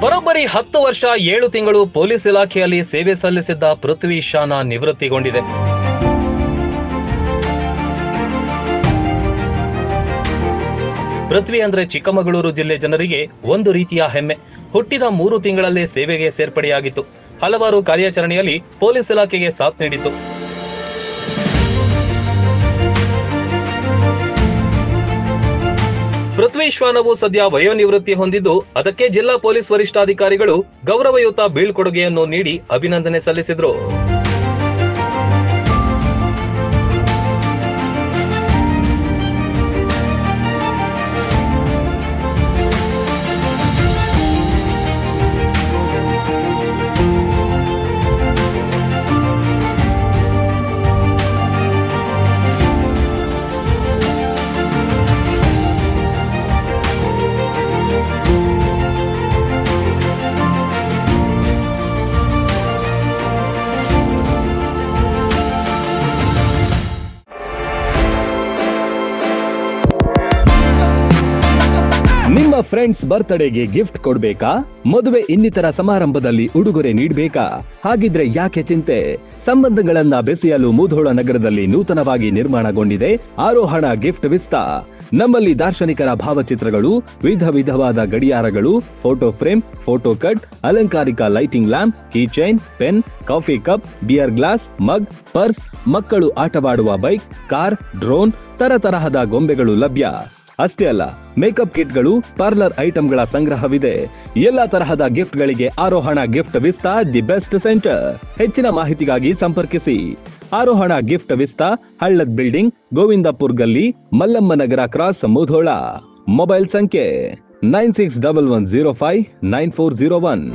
ಬರೋಬ್ಬರಿ ಹತ್ತು ವರ್ಷ ಏಳು ತಿಂಗಳು ಪೊಲೀಸ್ ಇಲಾಖೆಯಲ್ಲಿ ಸೇವೆ ಸಲ್ಲಿಸಿದ್ದ ಪೃಥ್ವಿ ಶಾನ ನಿವೃತ್ತಿಗೊಂಡಿದೆ ಪೃಥ್ವಿ ಅಂದ್ರೆ ಚಿಕ್ಕಮಗಳೂರು ಜಿಲ್ಲೆ ಜನರಿಗೆ ಒಂದು ರೀತಿಯ ಹೆಮ್ಮೆ ಹುಟ್ಟಿದ ಮೂರು ತಿಂಗಳಲ್ಲೇ ಸೇವೆಗೆ ಸೇರ್ಪಡೆಯಾಗಿತ್ತು ಹಲವಾರು ಕಾರ್ಯಾಚರಣೆಯಲ್ಲಿ ಪೊಲೀಸ್ ಇಲಾಖೆಗೆ ಸಾಥ್ ನೀಡಿತ್ತು ಪೃಥ್ವಿ ಶ್ವಾನವು ಸದ್ಯ ವಯೋನಿವೃತ್ತಿ ಹೊಂದಿದ್ದು ಅದಕ್ಕೆ ಜಿಲ್ಲಾ ಪೊಲೀಸ್ ವರಿಷ್ಠಾಧಿಕಾರಿಗಳು ಗೌರವಯುತ ಬೀಳ್ಕೊಡುಗೆಯನ್ನು ನೀಡಿ ಅಭಿನಂದನೆ ಸಲ್ಲಿಸಿದ್ರು ನಿಮ್ಮ ಫ್ರೆಂಡ್ಸ್ ಬರ್ತ್ಡೇಗೆ ಗಿಫ್ಟ್ ಕೊಡ್ಬೇಕಾ ಮದುವೆ ಇನ್ನಿತರ ಸಮಾರಂಭದಲ್ಲಿ ಉಡುಗೊರೆ ನೀಡಬೇಕಾ ಹಾಗಿದ್ರೆ ಯಾಕೆ ಚಿಂತೆ ಸಂಬಂಧಗಳನ್ನ ಬೆಸೆಯಲು ಮುಧೋಳ ನಗರದಲ್ಲಿ ನೂತನವಾಗಿ ನಿರ್ಮಾಣಗೊಂಡಿದೆ ಆರೋಹಣ ಗಿಫ್ಟ್ ವಿಸ್ತಾ ನಮ್ಮಲ್ಲಿ ದಾರ್ಶನಿಕರ ಭಾವಚಿತ್ರಗಳು ವಿಧ ವಿಧವಾದ ಗಡಿಯಾರಗಳು ಫೋಟೋ ಫ್ರೇಮ್ ಫೋಟೋ ಕಟ್ ಅಲಂಕಾರಿಕ lighting lamp key chain pen coffee cup beer glass mug purse ಮಕ್ಕಳು ಆಟವಾಡುವ ಬೈಕ್ ಕಾರ್ ಡ್ರೋನ್ ತರತರಹದ ಗೊಂಬೆಗಳು ಲಭ್ಯ ಅಷ್ಟೇ ಅಲ್ಲ ಮೇಕಪ್ ಕಿಟ್ಗಳು ಪಾರ್ಲರ್ ಐಟಂಗಳ ಸಂಗ್ರಹವಿದೆ ಎಲ್ಲಾ ತರಹದ ಗಿಫ್ಟ್ಗಳಿಗೆ Arohana gift vista the best centre ಹೆಚ್ಚಿನ ಮಾಹಿತಿಗಾಗಿ ಸಂಪರ್ಕಿಸಿ Arohana gift vista Hallad building Govindapur ಗಲ್ಲಿ ಮಲ್ಲಮ್ಮ ನಗರ ಕ್ರಾಸ್ ಮುಧೋಳ ಮೊಬೈಲ್ ಸಂಖ್ಯೆ nine six double one zero five nine four zero one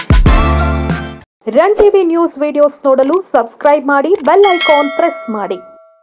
run TV news videos ನೋಡಲು ಸಬ್ಸ್ಕ್ರೈಬ್ ಮಾಡಿ ಬೆಲ್ ಐಕಾನ್ ಪ್ರೆಸ್ ಮಾಡಿ